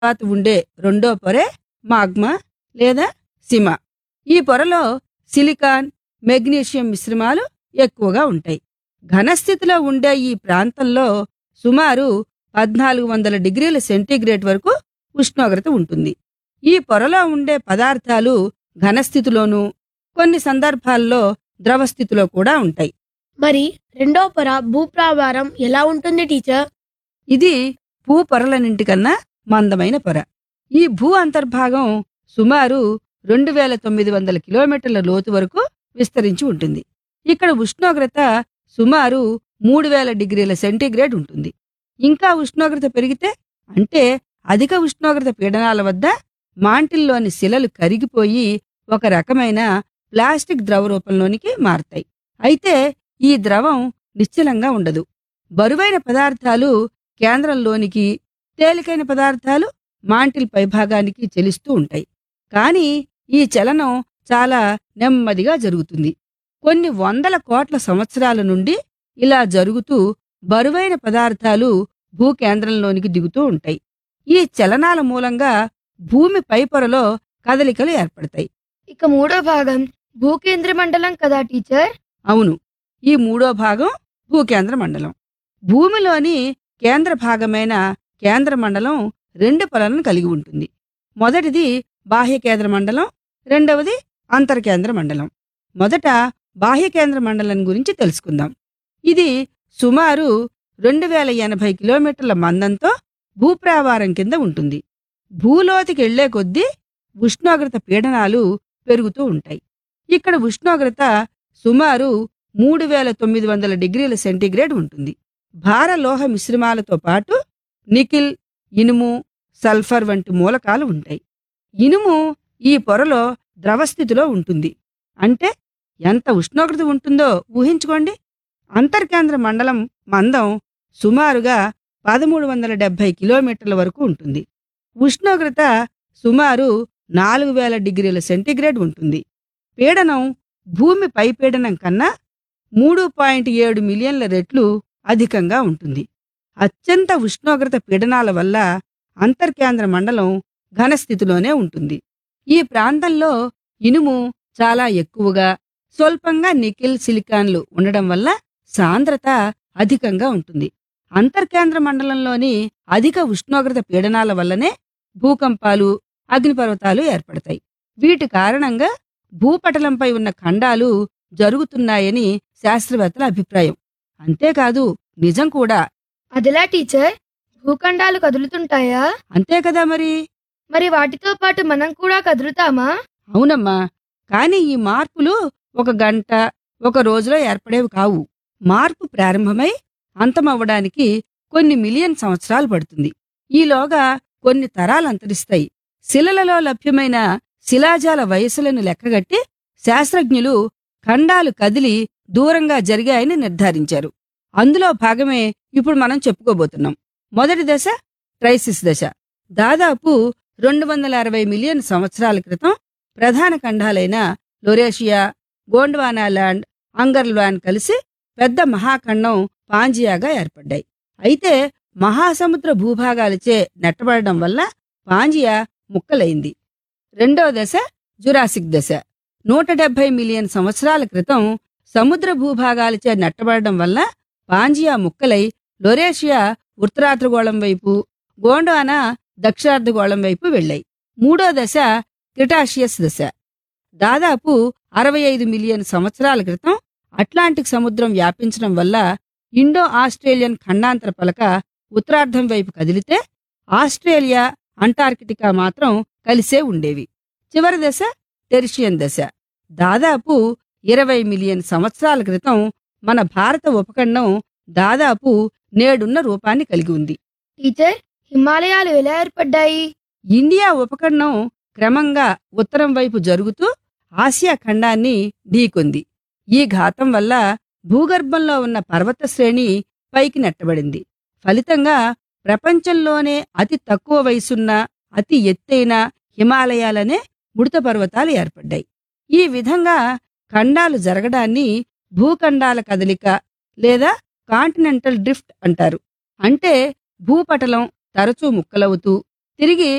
తర్వాత ఉండే రెండో పొరే మాగ్మా లేదా సిమ ఈ పొరలో సిలికాన్ మెగ్నీషియం మిశ్రమాలు ఎక్కువగా ఉంటాయి ఘనస్థితిలో ఉండే ఈ ప్రాంతంలో సుమారు పద్నాలుగు వందల డిగ్రీల సెంటీగ్రేడ్ వరకు ఉష్ణోగ్రత ఉంటుంది ఈ పొరలో ఉండే పదార్థాలు ఘనస్థితిలోనూ కొన్ని సందర్భాల్లో ద్రవస్థితిలో కూడా ఉంటాయి మరి రెండో పొర భూప్రావారం ఎలా ఉంటుంది టీచర్ ఇది భూ పొరలన్నింటికన్నా మందమైన పొర ఈ భూ అంతర్భాగం సుమారు రెండు వేల తొమ్మిది వందల కిలోమీటర్ల లోతు వరకు విస్తరించి ఉంటుంది ఇక్కడ ఉష్ణోగ్రత సుమారు మూడు వేల డిగ్రీల సెంటీగ్రేడ్ ఉంటుంది ఇంకా ఉష్ణోగ్రత పెరిగితే అంటే అధిక ఉష్ణోగ్రత పీడనాల వద్ద మాంటిల్లోని శిలలు కరిగిపోయి ఒక రకమైన ప్లాస్టిక్ ద్రవ రూపంలోనికి మారతాయి అయితే ఈ ద్రవం నిశ్చలంగా ఉండదు బరువైన పదార్థాలు కేంద్రంలోనికి తేలికైన పదార్థాలు మాంటిల్ పైభాగానికి చెలిస్తూ ఉంటాయి కానీ ఈ చలనం చాలా నెమ్మదిగా జరుగుతుంది కొన్ని వందల కోట్ల సంవత్సరాల నుండి ఇలా జరుగుతూ బరువైన పదార్థాలు భూకేంద్రంలోనికి దిగుతూ ఉంటాయి ఈ చలనాల మూలంగా భూమి పైపొరలో కదలికలు ఏర్పడతాయి ఇక మూడో భాగం భూకేంద్ర మండలం కదా టీచర్ అవును ఈ మూడో భాగం భూకేంద్ర మండలం భూమిలోని కేంద్ర భాగమైన కేంద్ర మండలం రెండు పొరలను కలిగి ఉంటుంది మొదటిది బాహ్య కేంద్ర మండలం రెండవది అంతర్కేంద్ర మండలం మొదట బాహ్య కేంద్ర మండలం గురించి తెలుసుకుందాం ఇది సుమారు రెండు వేల ఎనభై కిలోమీటర్ల మందంతో భూప్రావారం కింద ఉంటుంది భూలోతికి వెళ్లే కొద్దీ ఉష్ణోగ్రత పీడనాలు పెరుగుతూ ఉంటాయి ఇక్కడ ఉష్ణోగ్రత సుమారు మూడు వేల తొమ్మిది వందల డిగ్రీల సెంటీగ్రేడ్ ఉంటుంది భారలోహ మిశ్రమాలతో పాటు నికిల్ ఇనుము సల్ఫర్ వంటి మూలకాలు ఉంటాయి ఇనుము ఈ పొరలో ద్రవస్థితిలో ఉంటుంది అంటే ఎంత ఉష్ణోగ్రత ఉంటుందో ఊహించుకోండి అంతర్కేంద్ర మండలం మందం సుమారుగా పదమూడు వందల డెబ్బై కిలోమీటర్ల వరకు ఉంటుంది ఉష్ణోగ్రత సుమారు నాలుగు వేల డిగ్రీల సెంటీగ్రేడ్ ఉంటుంది పీడనం భూమి పైపీడనం కన్నా మూడు పాయింట్ ఏడు మిలియన్ల రెట్లు అధికంగా ఉంటుంది అత్యంత ఉష్ణోగ్రత పీడనాల వల్ల అంతర్కేంద్ర మండలం ఘనస్థితిలోనే ఉంటుంది ఈ ప్రాంతంలో ఇనుము చాలా ఎక్కువగా స్వల్పంగా నికిల్ సిలికాన్లు ఉండడం వల్ల సాంద్రత అధికంగా ఉంటుంది అంతర్కేంద్ర మండలంలోని అధిక ఉష్ణోగ్రత పీడనాల వల్లనే భూకంపాలు అగ్నిపర్వతాలు ఏర్పడతాయి వీటి కారణంగా భూపటలంపై ఉన్న ఖండాలు జరుగుతున్నాయని శాస్త్రవేత్తల అభిప్రాయం అంతేకాదు నిజం కూడా అదిలా టీచర్ భూఖండాలు కదులుతుంటాయా అంతే కదా మరి మరి వాటితో పాటు మనం కూడా కదులుతామా అవునమ్మా కానీ ఈ మార్పులు ఒక గంట ఒక రోజులో ఏర్పడేవి కావు మార్పు ప్రారంభమై అంతమవ్వడానికి కొన్ని మిలియన్ సంవత్సరాలు పడుతుంది ఈలోగా కొన్ని తరాలు అంతరిస్తాయి శిలలలో లభ్యమైన శిలాజాల వయసులను లెక్కగట్టి శాస్త్రజ్ఞులు ఖండాలు కదిలి దూరంగా జరిగాయని నిర్ధారించారు అందులో భాగమే ఇప్పుడు మనం చెప్పుకోబోతున్నాం మొదటి దశ ట్రైసిస్ దశ దాదాపు రెండు వందల అరవై మిలియన్ సంవత్సరాల క్రితం ప్రధాన ఖండాలైన లొరేషియా గోండ్వానా ల్యాండ్ అంగర్ల్వాన్ కలిసి పెద్ద మహాఖండం పాంజియాగా ఏర్పడ్డాయి అయితే మహాసముద్ర భూభాగాలచే నెట్టబడడం వల్ల పాంజియా ముక్కలైంది రెండో దశ జురాసిక్ దశ నూట డెబ్బై మిలియన్ సంవత్సరాల క్రితం సముద్ర భూభాగాలచే నెట్టబడడం వల్ల పాంజియా ముక్కలై లొరేషియా ఉత్తరార్ధగోళం వైపు గోండ్వానా దక్షిణార్ధగోళం వైపు వెళ్ళాయి మూడో దశ క్రిటాషియస్ దశ దాదాపు అరవై ఐదు మిలియన్ సంవత్సరాల క్రితం అట్లాంటిక్ సముద్రం వ్యాపించడం వల్ల ఇండో ఆస్ట్రేలియన్ ఖండాంతర పలక ఉత్తరార్ధం వైపు కదిలితే ఆస్ట్రేలియా అంటార్కిటికా మాత్రం కలిసే ఉండేవి చివరి దశ టెరిషియన్ దశ దాదాపు ఇరవై మిలియన్ సంవత్సరాల క్రితం మన భారత ఉపఖండం దాదాపు నేడున్న రూపాన్ని కలిగి ఉంది టీచర్ హిమాలయాలు ఎలా ఏర్పడ్డాయి ఇండియా ఉపఖండం క్రమంగా ఉత్తరం వైపు జరుగుతూ ఆసియా ఖండాన్ని ఢీకొంది ఈ ఘాతం వల్ల భూగర్భంలో ఉన్న పర్వత శ్రేణి పైకి నెట్టబడింది ఫలితంగా ప్రపంచంలోనే అతి తక్కువ వయసున్న అతి ఎత్తైన హిమాలయాలనే ముడత పర్వతాలు ఏర్పడ్డాయి ఈ విధంగా ఖండాలు జరగడాన్ని భూఖండాల కదలిక లేదా కాంటినెంటల్ డ్రిఫ్ట్ అంటారు అంటే భూపటలం తరచూ ముక్కలవుతూ తిరిగి